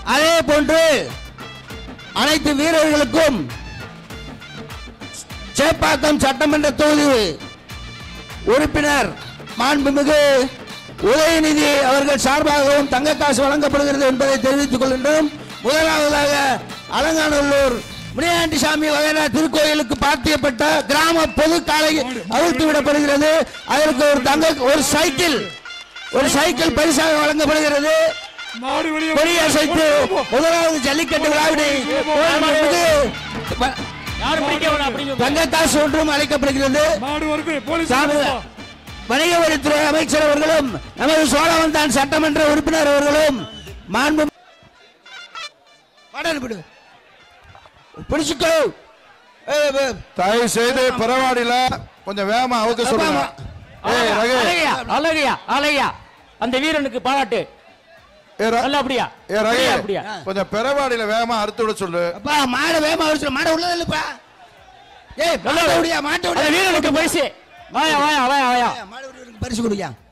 அதே போன்று அனைத்து வீரர்களுக்கும் சேப்பாக்கம் சட்டமன்ற தொகுதி உறுப்பினர் மாண்புமிகு உதயநிதி அவர்கள் சார்பாகவும் தங்கக்காசு வழங்கப்படுகிறது என்பதை தெரிவித்துக் கொள்கின்றோம் முதலாவதாக அலங்காநல்லூர் முனியாண்டி சாமி வகைரா திருக்கோயிலுக்கு பார்த்தியப்பட்ட கிராம பொது காலை அவிழ்த்து விடப்படுகிறது அதற்கு ஒரு தங்க ஒரு சைக்கிள் ஒரு சைக்கிள் பரிசாக வழங்கப்படுகிறது மாடு வெளியே கொடியசைத்து முதலாவது ஜல்லிக்கட்டு விழாவினை மாண்புமிகு வ- யாரும் பிடிக்க வேணாம் அப்படிங்க தங்கக்காசு ஒன்றும் அழைக்கப்படுகிறது மாடு வருது போலீஸ் சாமி வணிக வரித்துறை அமைச்சர் அவர்களும் நமது சோழவந்தான் சட்டமன்ற உறுப்பினர் அவர்களும் மாண்பு மாடல் விடு. பிடிச்சுக்கோ ஏய், ஏய், தயவு செய்து பரவாடியில கொஞ்சம் வேகமா அவுக்க சொல்லுங்க ஏய் ரகு அழகையா அழகையா அழகையா அந்த வீரனுக்கு பாராட்டு ஏ ர- நல்ல அப்படியா ஏ ரகு அப்படியா, அப்படியா கொஞ்சம் பெரவாடியில வேகமா அறுத்து விட சொல்லு அப்பா மாட வேமா வச்சு மாட உள்ளது இல்லப்பா ஏய் மாட விடியா மாட்ட அந்த விடியா வீரனுக்கு பரிசு வாயா வாயா வாயா வாயா மாட விடியா பரிசு கொடுயா